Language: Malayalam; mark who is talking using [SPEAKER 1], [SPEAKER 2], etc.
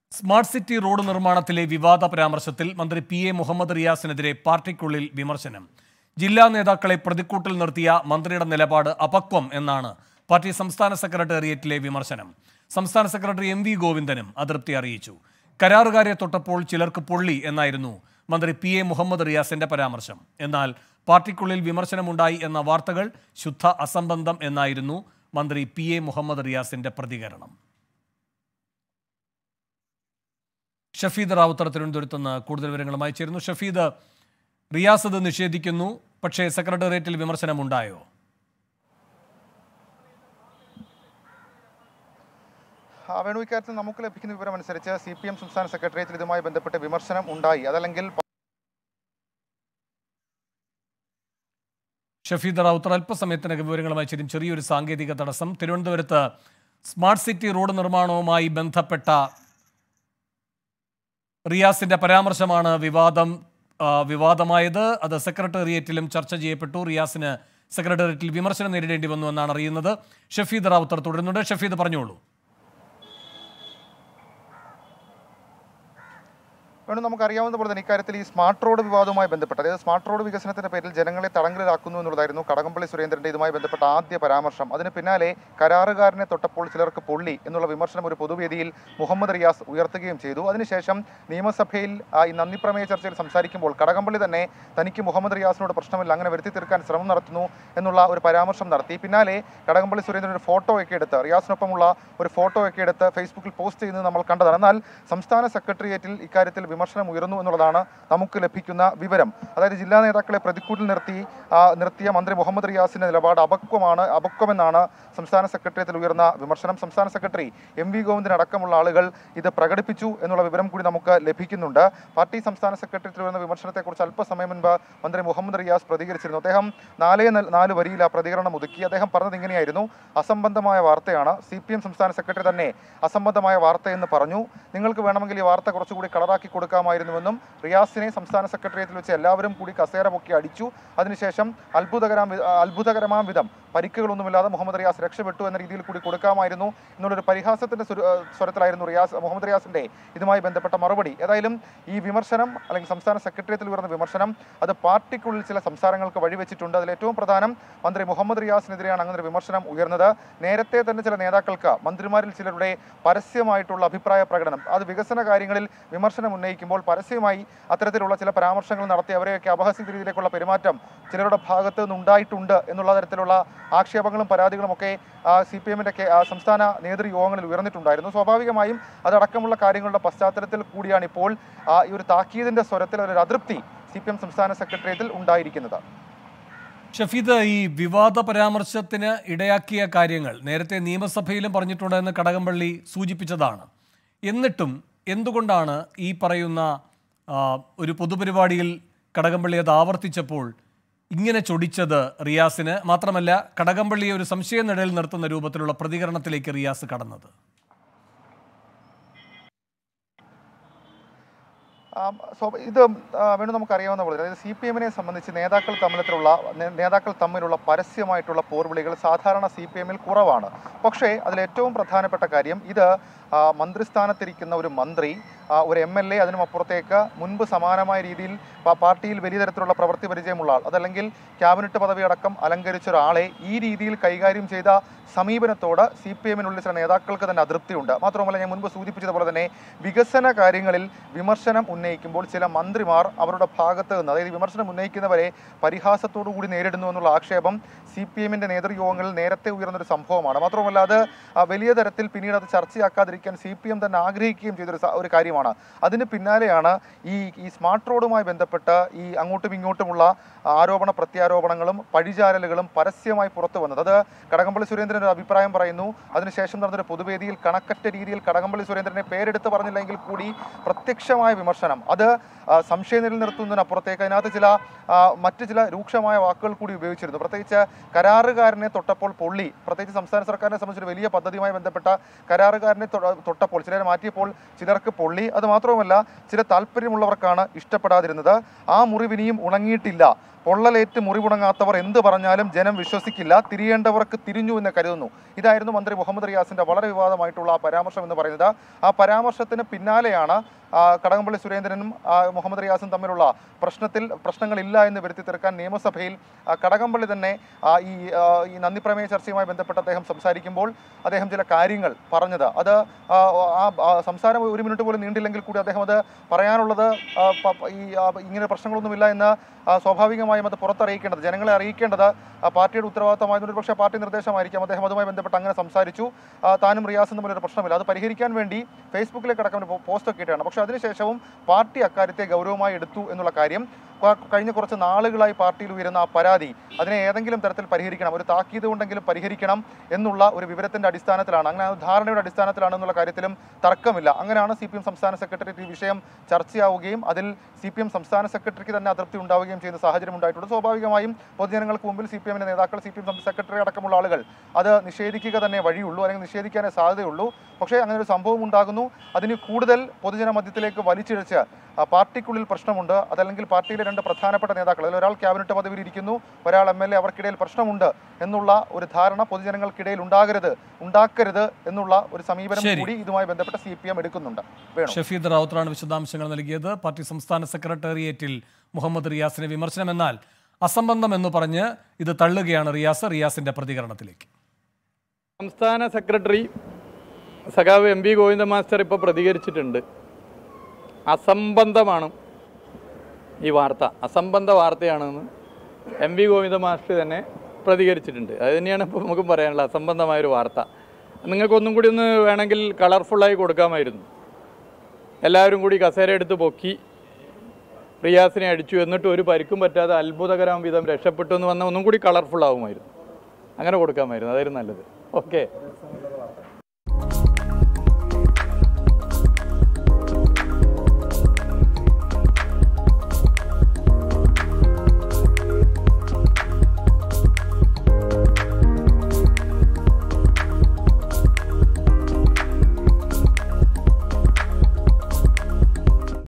[SPEAKER 1] സ്മാർട്ട് സിറ്റി റോഡ് നിർമ്മാണത്തിലെ വിവാദ പരാമർശത്തിൽ മന്ത്രി പി എ മുഹമ്മദ് റിയാസിനെതിരെ പാർട്ടിക്കുള്ളിൽ വിമർശനം ജില്ലാ നേതാക്കളെ പ്രതിക്കൂട്ടിൽ നിർത്തിയ മന്ത്രിയുടെ നിലപാട് അപക്വം എന്നാണ് പാർട്ടി സംസ്ഥാന സെക്രട്ടേറിയറ്റിലെ വിമർശനം സംസ്ഥാന സെക്രട്ടറി എം വി ഗോവിന്ദനും അതൃപ്തി അറിയിച്ചു കരാറുകാരെ തൊട്ടപ്പോൾ ചിലർക്ക് പൊള്ളി എന്നായിരുന്നു മന്ത്രി പി എ മുഹമ്മദ് റിയാസിന്റെ പരാമർശം എന്നാൽ പാർട്ടിക്കുള്ളിൽ വിമർശനമുണ്ടായി എന്ന വാർത്തകൾ ശുദ്ധ അസംബന്ധം എന്നായിരുന്നു മന്ത്രി പി എ മുഹമ്മദ് റിയാസിന്റെ പ്രതികരണം ഷഫീദ് റാവുത്തർ തിരുവനന്തപുരത്ത് നിന്ന് കൂടുതൽ വിവരങ്ങളുമായി ചേരുന്നു ഷഫീദ് റിയാസ് ഇത് നിഷേധിക്കുന്നു പക്ഷേ സെക്രട്ടേറിയറ്റിൽ വിമർശനമുണ്ടായോ
[SPEAKER 2] ആ, വേണു ഇക്കാര്യത്തിൽ നമുക്ക് ലഭിക്കുന്ന വിവരം അനുസരിച്ച് സി പി എം സംസ്ഥാന സെക്രട്ടേറിയറ്റിൽ ഇതുമായി ബന്ധപ്പെട്ട് വിമർശനം ഉണ്ടായി അതല്ലെങ്കിൽ
[SPEAKER 1] ഷഫീദ് റാവുത്തർ അല്പസമയത്തിനകം വിവരങ്ങളുമായി ചേരും ചെറിയൊരു സാങ്കേതിക തടസ്സം തിരുവനന്തപുരത്ത് സ്മാർട്ട് സിറ്റി റോഡ് നിർമ്മാണവുമായി ബന്ധപ്പെട്ട റിയാസിന്റെ പരാമർശമാണ് വിവാദം ആ, വിവാദമായത് അത് സെക്രട്ടേറിയറ്റിലും ചർച്ച ചെയ്യപ്പെട്ടു റിയാസിന് സെക്രട്ടേറിയറ്റിൽ വിമർശനം നേരിടേണ്ടി വന്നു എന്നാണ് അറിയുന്നത് ഷഫീദ് റാവുത്തർ തുടരുന്നുണ്ട് ഷഫീദ് പറഞ്ഞോളൂ
[SPEAKER 2] വേണു നമുക്കറിയാവുന്ന പോലെ തന്നെ ഇക്കാര്യത്തിൽ ഈ സ്മാർട്ട് റോഡ് വിവാദവുമായി ബന്ധപ്പെട്ട് അതായത് സ്മാർട്ട് റോഡ് വികസനത്തിന്റെ പേരിൽ ജനങ്ങളെ തടങ്കലിലാക്കുന്നു എന്നുള്ളതായിരുന്നു കടകംപള്ളി സുരേന്ദ്രന്റെ ഇതുമായി ബന്ധപ്പെട്ട ആദ്യ പരാമർശം അതിന് പിന്നാലെ കരാറുകാരനെ തൊട്ടപ്പോൾ ചിലർക്ക് പൊള്ളി എന്നുള്ള വിമർശനം ഒരു പൊതുവേദിയിൽ മുഹമ്മദ് റിയാസ് ഉയർത്തുകയും ചെയ്തു അതിനുശേഷം നിയമസഭയിൽ ആ, ഈ നന്ദി പ്രമേയ ചർച്ചയിൽ സംസാരിക്കുമ്പോൾ കടകംപള്ളി തന്നെ തനിക്ക് മുഹമ്മദ് റിയാസിനോട് പ്രശ്നമില്ല അങ്ങനെ വരുത്തി തീർക്കാൻ ശ്രമം നടത്തുന്നു എന്നുള്ള ഒരു പരാമർശം നടത്തി പിന്നാലെ കടകംപള്ളി സുരേന്ദ്രൻ ഒരു ഫോട്ടോ ഒക്കെ എടുത്ത് റിയാസിനൊപ്പമുള്ള ഒരു ഫോട്ടോ ഒക്കെ എടുത്ത് ഫേസ്ബുക്കിൽ പോസ്റ്റ് ചെയ്യുന്നത് നമ്മൾ കണ്ടതാണ് എന്നാൽ സംസ്ഥാന സെക്രട്ടേറിയറ്റിൽ ഇക്കാര്യത്തിൽ വിമർശനം ഉയർന്നു എന്നുള്ളതാണ് നമുക്ക് ലഭിക്കുന്ന വിവരം അതായത് ജില്ലാ നേതാക്കളെ പ്രതിക്കൂട്ടിൽ നിർത്തി ആ, നിർത്തിയ മന്ത്രി മുഹമ്മദ് റിയാസിന്റെ നിലപാട് അപക്വമാണ് അപക്വമെന്നാണ് സംസ്ഥാന സെക്രട്ടേറിയറ്റിൽ ഉയർന്ന വിമർശനം സംസ്ഥാന സെക്രട്ടറി എം വി ഗോവിന്ദൻ അടക്കമുള്ള ആളുകൾ ഇത് പ്രകടിപ്പിച്ചു എന്നുള്ള വിവരം കൂടി നമുക്ക് ലഭിക്കുന്നുണ്ട് പാർട്ടി സംസ്ഥാന സെക്രട്ടേറിയറ്റിൽ ഉയർന്ന വിമർശനത്തെക്കുറിച്ച് അല്പസമയം മുൻപ് മന്ത്രി മുഹമ്മദ് റിയാസ് പ്രതികരിച്ചിരുന്നു അദ്ദേഹം നാലേ നൽ- നാല് വരിയിൽ ആ പ്രതികരണം ഒതുക്കി അദ്ദേഹം പറഞ്ഞത് ഇങ്ങനെയായിരുന്നു അസംബന്ധമായ വാർത്തയാണ് സി പി എം സംസ്ഥാന സെക്രട്ടറി തന്നെ അസംബന്ധമായ വാർത്തയെന്ന് പറഞ്ഞു നിങ്ങൾക്ക് വേണമെങ്കിൽ ഈ വാർത്ത കുറച്ചുകൂടി കളറാക്കി കൊടുക്കാമായിരുന്നുവെന്നും റിയാസിനെ സംസ്ഥാന സെക്രട്ടേറിയറ്റിൽ വെച്ച് എല്ലാവരും കൂടി കസേര പൊക്കി അടിച്ചു അതിനുശേഷം അത്ഭുതകരം അത്ഭുതകരമാം വിധം പരിക്കുകളൊന്നുമില്ലാതെ മുഹമ്മദ് റിയാസ് രക്ഷപ്പെട്ടു എന്ന രീതിയിൽ കൂടി കൊടുക്കാമായിരുന്നു എന്നുള്ളൊരു പരിഹാസത്തിന്റെ സ്വര- ഏഹ് സ്വരത്തിലായിരുന്നു റിയാസ് മുഹമ്മദ് റിയാസിന്റെ ഇതുമായി ബന്ധപ്പെട്ട മറുപടി ഏതായാലും ഈ വിമർശനം അല്ലെങ്കിൽ സംസ്ഥാന സെക്രട്ടേറിയറ്റിൽ ഉയർന്ന വിമർശനം അത് പാർട്ടിക്കുള്ളിൽ ചില സംസാരങ്ങൾക്ക് വഴിവെച്ചിട്ടുണ്ട് അതിൽ ഏറ്റവും പ്രധാനം മന്ത്രി മുഹമ്മദ് റിയാസിനെതിരെയാണ് അങ്ങനെ ഒരു വിമർശനം ഉയർന്നത് നേരത്തെ തന്നെ ചില നേതാക്കൾക്ക് മന്ത്രിമാരിൽ ചിലരുടെ പരസ്യമായിട്ടുള്ള അഭിപ്രായ പ്രകടനം അത് വികസന കാര്യങ്ങളിൽ വിമർശനം ഉന്നയിക്കുമ്പോൾ പരസ്യമായി അത്തരത്തിലുള്ള ചില പരാമർശങ്ങൾ നടത്തി അവരെയൊക്കെ അപഹസിക്കുന്ന രീതിയിലേക്കുള്ള പെരുമാറ്റം ചിലരുടെ ഭാഗത്ത് നിന്ന് ഉണ്ടായിട്ടുണ്ട് എന്നുള്ള തരത്തിലുള്ള ആക്ഷേപങ്ങളും പരാതികളും ഒക്കെ സി പി എമ്മിൻ്റെ സംസ്ഥാന നേതൃയോഗങ്ങളിൽ ഉയർന്നിട്ടുണ്ടായിരുന്നു സ്വാഭാവികമായും അതടക്കമുള്ള കാര്യങ്ങളുടെ പശ്ചാത്തലത്തിൽ കൂടിയാണ് ഇപ്പോൾ ആ, ഈ ഒരു താക്കീതിന്റെ സ്വരത്തിൽ ഒരു അതൃപ്തി സി പി എം സംസ്ഥാന സെക്രട്ടേറിയറ്റിൽ ഉണ്ടായിരിക്കുന്നത്
[SPEAKER 1] ഷഫീദ് ഈ വിവാദ പരാമർശത്തിന് ഇടയാക്കിയ കാര്യങ്ങൾ നേരത്തെ നിയമസഭയിലും പറഞ്ഞിട്ടുണ്ടെന്ന് കടകംപള്ളി സൂചിപ്പിച്ചതാണ് എന്നിട്ടും എന്തുകൊണ്ടാണ് ഈ പറയുന്ന ആ, ഒരു പൊതുപരിപാടിയിൽ കടകംപള്ളി അത് ആവർത്തിച്ചപ്പോൾ ഇങ്ങനെ ചൊടിച്ചത് റിയാസിന് മാത്രമല്ല കടകംപള്ളിയെ ഒരു സംശയ നിഴലിൽ നിർത്തുന്ന രൂപത്തിലുള്ള പ്രതികരണത്തിലേക്ക് റിയാസ് കടന്നത്
[SPEAKER 2] ആം, സ്വ- ഇത് ആ, വേണു നമുക്കറിയാവുന്ന പോലെ അതായത് സി പി എമ്മിനെ സംബന്ധിച്ച് നേതാക്കൾ തമ്മിലുള്ള നേ- നേതാക്കൾ തമ്മിലുള്ള പരസ്യമായിട്ടുള്ള പോർവിളികൾ സാധാരണ സി പി എമ്മിൽ കുറവാണ് പക്ഷേ അതിൽ ഏറ്റവും പ്രധാനപ്പെട്ട കാര്യം ഇത് ആ, മന്ത്രിസ്ഥാനത്തിരിക്കുന്ന ഒരു മന്ത്രി ആ, ഒരു എം എൽ എ അതിനും അപ്പുറത്തേക്ക് മുൻപ് സമാനമായ രീതിയിൽ പ- പാർട്ടിയിൽ വലിയ തരത്തിലുള്ള പ്രവൃത്തി പരിചയമുള്ള ആൾ അതല്ലെങ്കിൽ ക്യാബിനറ്റ് പദവി അടക്കം അലങ്കരിച്ച ഒരാളെ ഈ രീതിയിൽ കൈകാര്യം ചെയ്ത സമീപനത്തോട് സി പി എമ്മിനുള്ളിൽ ചില നേതാക്കൾക്ക് തന്നെ അതൃപ്തിയുണ്ട് മാത്രമല്ല ഞാൻ മുൻപ് സൂചിപ്പിച്ചതുപോലെ തന്നെ വികസന കാര്യങ്ങളിൽ വിമർശനം ഉന്നയിക്കുമ്പോൾ ചില മന്ത്രിമാർ അവരുടെ ഭാഗത്ത് നിന്ന് അതായത് വിമർശനം ഉന്നയിക്കുന്നവരെ പരിഹാസത്തോടു കൂടി നേരിടുന്നു എന്നുള്ള ആക്ഷേപം സി പി എമ്മിൻ്റെ നേതൃയോഗങ്ങളിൽ നേരത്തെ ഉയർന്നൊരു സംഭവമാണ് മാത്രമല്ല അത് ആ, വലിയ തരത്തിൽ പിന്നീട് അത് ചർച്ചയാക്കാതിരിക്കാൻ സി പി എം തന്നെ ആഗ്രഹിക്കുകയും ചെയ്തൊരു സ- ഒരു കാര്യമാണ് അതിന് പിന്നാലെയാണ് ഈ ഈ സ്മാർട്ട് റോഡുമായി ബന്ധപ്പെട്ട് ഈ അങ്ങോട്ടും ഇങ്ങോട്ടുമുള്ള ആരോപണ പ്രത്യാരോപണങ്ങളും പഴിചാരലുകളും പരസ്യമായി പുറത്തു വന്നത് അത് കടകംപള്ളി സുരേന്ദ്രൻ ഒരു അഭിപ്രായം പറയുന്നു അതിനുശേഷം നടന്നൊരു പൊതുവേദിയിൽ കണക്കറ്റ രീതിയിൽ കടകംപള്ളി സുരേന്ദ്രനെ പേരെടുത്ത് പറഞ്ഞില്ലെങ്കിൽ കൂടി പ്രത്യക്ഷമായ വിമർശനം അത് ആ, സംശയം നിലനിർത്തുന്നതിനപ്പുറത്തേക്ക് അതിനകത്ത് ചില ആ, മറ്റ് ചില രൂക്ഷമായ വാക്കുകൾ കൂടി ഉപയോഗിച്ചിരുന്നു പ്രത്യേകിച്ച് കരാറുകാരനെ തൊട്ടപ്പോൾ പൊള്ളി പ്രത്യേകിച്ച് സംസ്ഥാന സർക്കാരിനെ സംബന്ധിച്ച് ഒരു വലിയ പദ്ധതിയുമായി ബന്ധപ്പെട്ട കരാറുകാരനെ തൊ- തൊട്ടപ്പോൾ ചിലരെ മാറ്റിയപ്പോൾ ചിലർക്ക് പൊള്ളി അത് മാത്രവുമല്ല ചില താല്പര്യമുള്ളവർക്കാണ് ഇഷ്ടപ്പെടാതിരുന്നത് ആ മുറിവിനിയും ഉണങ്ങിയിട്ടില്ല പൊള്ളലേറ്റ് മുറിവുണങ്ങാത്തവർ എന്ത് പറഞ്ഞാലും ജനം വിശ്വസിക്കില്ല തിരിയേണ്ടവർക്ക് തിരിഞ്ഞു എന്ന് കരുതുന്നു ഇതായിരുന്നു മന്ത്രി മുഹമ്മദ് റിയാസിന്റെ വളരെ വിവാദമായിട്ടുള്ള ആ പരാമർശം എന്ന് പറയുന്നത് ആ പരാമർശത്തിന് പിന്നാലെയാണ് ആ, കടകംപള്ളി സുരേന്ദ്രനും ആ, മുഹമ്മദ് റിയാസും തമ്മിലുള്ള പ്രശ്നത്തിൽ പ്രശ്നങ്ങളില്ല എന്ന് വരുത്തി തീർക്കാൻ നിയമസഭയിൽ ആ, കടകംപള്ളി തന്നെ ആ, ഈ ആ, ഈ നന്ദി പ്രമേയ ചർച്ചയുമായി ബന്ധപ്പെട്ട് അദ്ദേഹം സംസാരിക്കുമ്പോൾ അദ്ദേഹം ചില കാര്യങ്ങൾ പറഞ്ഞത് അത് ആ, ആ ആ സംസാരം ഒരു മിനിറ്റ് പോലും നീണ്ടില്ലെങ്കിൽ കൂടി അദ്ദേഹം അത് പറയാനുള്ളത് ആ, പ- പ- ഈ ആ, ഇങ്ങനെ പ്രശ്നങ്ങളൊന്നുമില്ല എന്ന് ആ, സ്വാഭാവികമായും അത് പുറത്തറിയിക്കേണ്ടത് ജനങ്ങളെ അറിയിക്കേണ്ടത് ആ, പാർട്ടിയുടെ ഉത്തരവാദിത്തമായതുകൊണ്ട് പക്ഷേ പാർട്ടി നിർദ്ദേശമായിരിക്കാം അദ്ദേഹം അതുമായി ബന്ധപ്പെട്ട് അങ്ങനെ സംസാരിച്ചു ആ, താനും റിയാസും തമ്മിലൊരു പ്രശ്നമില്ല അത് പരിഹരിക്കാൻ വേണ്ടി ഫേസ്ബുക്കിലേക്ക് അടക്കം ഒരു പോസ്റ്റ് ഒക്കെ ഇട്ടാണ് പക്ഷേ അതിനുശേഷവും പാർട്ടി അക്കാര്യത്തെ ഗൗരവമായി എടുത്തു എന്നുള്ള കാര്യം ക- കഴിഞ്ഞ കുറച്ച് നാളുകളായി പാർട്ടിയിൽ ഉയരുന്ന ആ പരാതി അതിനെ ഏതെങ്കിലും തരത്തിൽ പരിഹരിക്കണം ഒരു താക്കീത് കൊണ്ടെങ്കിലും പരിഹരിക്കണം എന്നുള്ള ഒരു വിവരത്തിന്റെ അടിസ്ഥാനത്തിലാണ് അങ്ങനെ ആ ധാരണയുടെ അടിസ്ഥാനത്തിലാണ് എന്നുള്ള കാര്യത്തിലും തർക്കമില്ല അങ്ങനെയാണ് സി പി എം സംസ്ഥാന സെക്രട്ടേറിയറ്റ് ഈ വിഷയം ചർച്ചയാവുകയും അതിൽ സി പി എം സംസ്ഥാന സെക്രട്ടറിക്ക് തന്നെ അതൃപ്തി ഉണ്ടാവുകയും ചെയ്യുന്ന സാഹചര്യം ഉണ്ടായിട്ടുണ്ട് സ്വാഭാവികമായും പൊതുജനങ്ങൾക്ക് മുമ്പിൽ സി പി എമ്മിന്റെ നേതാക്കൾ സി പി എം സെക്രട്ടറി അടക്കമുള്ള ആളുകൾ അത് നിഷേധിക്കുക തന്നെ വഴിയുള്ളൂ അല്ലെങ്കിൽ നിഷേധിക്കാനേ സാധ്യതയുള്ളൂ പക്ഷേ അങ്ങനെ ഒരു സംഭവം ഉണ്ടാകുന്നു അതിന് കൂടുതൽ പൊതുജന മധ്യത്തിലേക്ക് വലിച്ചിഴച്ച് ആ, പാർട്ടിക്കുള്ളിൽ പ്രശ്നമുണ്ട് അതല്ലെങ്കിൽ പാർട്ടിയിലെ രണ്ട് പ്രധാനപ്പെട്ട നേതാക്കൾ അതിൽ ഒരാൾ ക്യാബിനറ്റ് പദവിയിൽ ഇരിക്കുന്നു ഒരാൾ എം എൽ എ അവർക്കിടയിൽ പ്രശ്നമുണ്ട് എന്നുള്ള ഒരു ധാരണ പൊതുജനങ്ങൾക്കിടയിൽ ഉണ്ടാകരുത് ഉണ്ടാക്കരുത് എന്നുള്ള ഒരു സമീപനം
[SPEAKER 1] ശരി.
[SPEAKER 2] കൂടി ഇതുമായി ബന്ധപ്പെട്ട സി പി എം എടുക്കുന്നുണ്ട് വേണം
[SPEAKER 1] ഷഫീദ് റാവുത്തറാണ് വിശദാംശങ്ങൾ നൽകിയത് പാർട്ടി സംസ്ഥാന സെക്രട്ടേറിയറ്റിൽ മുഹമ്മദ് റിയാസിന് വിമർശനം എന്നാൽ അസംബന്ധം എന്ന് പറഞ്ഞ് ഇത് തള്ളുകയാണ് റിയാസ് റിയാസിന്റെ പ്രതികരണത്തിലേക്ക്
[SPEAKER 3] സംസ്ഥാന സെക്രട്ടറി സഖാവ് എം പി ഗോവിന്ദ മാസ്റ്റർ ഇപ്പോൾ പ്രതികരിച്ചിട്ടുണ്ട് അസംബന്ധമാണ് ഈ വാർത്ത അസംബന്ധ വാർത്തയാണെന്ന് എം പി ഗോവിന്ദ മാസ്റ്റർ തന്നെ പ്രതികരിച്ചിട്ടുണ്ട് അത് തന്നെയാണ് ഇപ്പോൾ നമുക്ക് പറയാനുള്ളത് അസംബന്ധമായൊരു വാർത്ത നിങ്ങൾക്കൊന്നും കൂടി ഒന്ന് വേണമെങ്കിൽ കളർഫുള്ളായി കൊടുക്കാമായിരുന്നു എല്ലാവരും കൂടി കസേര എടുത്ത് പൊക്കി റിയാസിനെ അടിച്ചു എന്നിട്ട് ഒരു പരിക്കും പറ്റാതെ അത്ഭുതകരം വിധം രക്ഷപ്പെട്ടു എന്ന് വന്നാൽ ഒന്നും കൂടി കളർഫുൾ ആവുമായിരുന്നു അങ്ങനെ കൊടുക്കാമായിരുന്നു അതായിരുന്നു നല്ലത് ഓക്കെ